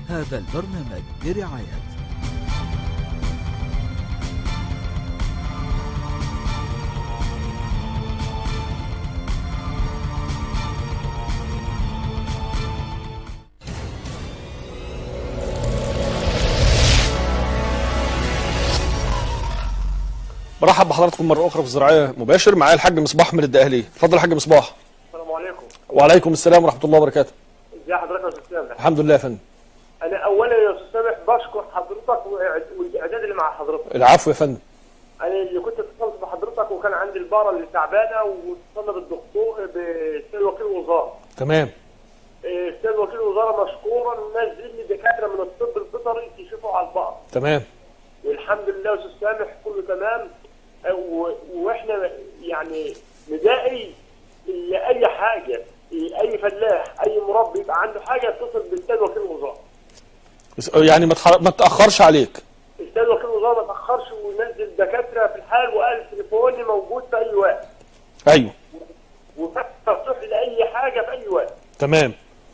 هذا البرنامج برعاية برحب بحضراتكم مره اخرى في الزراعيه مباشر معايا الحاج مصباح من الدقهليه اتفضل يا حاج مصباح السلام عليكم وعليكم السلام ورحمه الله وبركاته ازي حضرتك يا استاذ سامح الحمد لله يا فندم انا اولا يا استاذ سامح بشكر حضرتك وإعد- والاعداد اللي مع حضرتك العفو يا فندم انا اللي كنت اتصلت بحضرتك وكان عندي البقره اللي تعبانه واتصلنا بالدكتور باستاذ وكيل الوزاره تمام إيه، استاذ وكيل الوزاره مشكورا نزل لي دكاتره من الطب البيطري يشوفوا على البقر تمام والحمد لله يا استاذ سامح كله تمام أه، و- واحنا يعني ندائي لاي حاجه اي فلاح اي مربي يبقى عنده حاجه يتصل باستاذ وكيل الوزاره بس- يعني ما تحر- ما تاخرش عليك استاذ وكيل الوزاره ما تاخرش وينزل دكاتره في الحال وقال تليفوني موجود في اي وقت ايوه وفتح مفتوح لاي حاجه في اي وقت تمام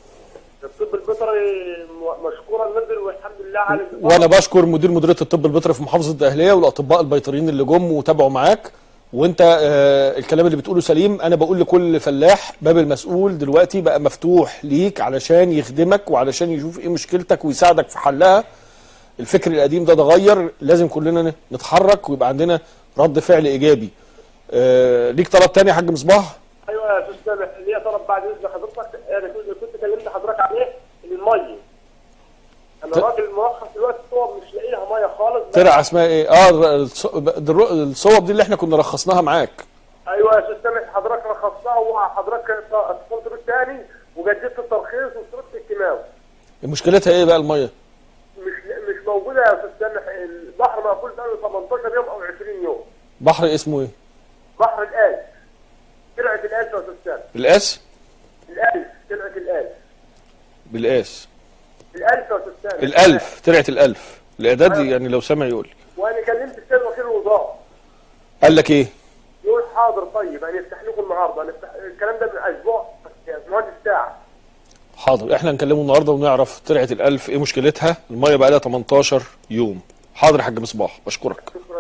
الطب البيطري م- مشكورا نزل والحمد لله على وانا بشكر مدير مديريه الطب البيطري في محافظه الدقهليه والاطباء البيطريين اللي جم وتابعوا معاك وانت آه الكلام اللي بتقوله سليم انا بقول لكل فلاح باب المسؤول دلوقتي بقى مفتوح ليك علشان يخدمك وعلشان يشوف ايه مشكلتك ويساعدك في حلها الفكر القديم ده اتغير لازم كلنا نتحرك ويبقى عندنا رد فعل ايجابي آه ليك طلب تاني يا حاج مصباح ايوه يا استاذ سامح ليا طلب بعد اذن حضرتك انا كنت كنت كلمت حضرتك عليه الميه انا ت- راجل مرخص دلوقتي الصور مش لاقيها ميه خالص بس- ترعى اسمها ايه اه الص- الر- الصوب دي اللي احنا كنا رخصناها معاك ايوه يا استاذ سامح حضرتك رخصتها وحضرتك اتصلت بيه تاني وجددت الترخيص واشتركت الكيماوي مشكلتها ايه بقى الميه مش مش موجوده يا استاذ سامح البحر مقفول بقاله 18 يوم او 20 يوم بحر اسمه ايه بحر الآل ترعة الآل يا استاذ سامح القاس الآل ترعة الآل بالقاس الألف يا استاذ سامح الالف ترعه الالف الاعداد يعني لو سمع يقول لي. وانا كلمت السيد وكيل الوزاره قال لك ايه يقول حاضر طيب هنفتح لكم النهارده هنفتح الكلام ده من اسبوع مهندس ساعه حاضر احنا نكلمه النهارده ونعرف ترعه الالف ايه مشكلتها الميه بقى لها 18 يوم حاضر يا حاج مصباح بشكرك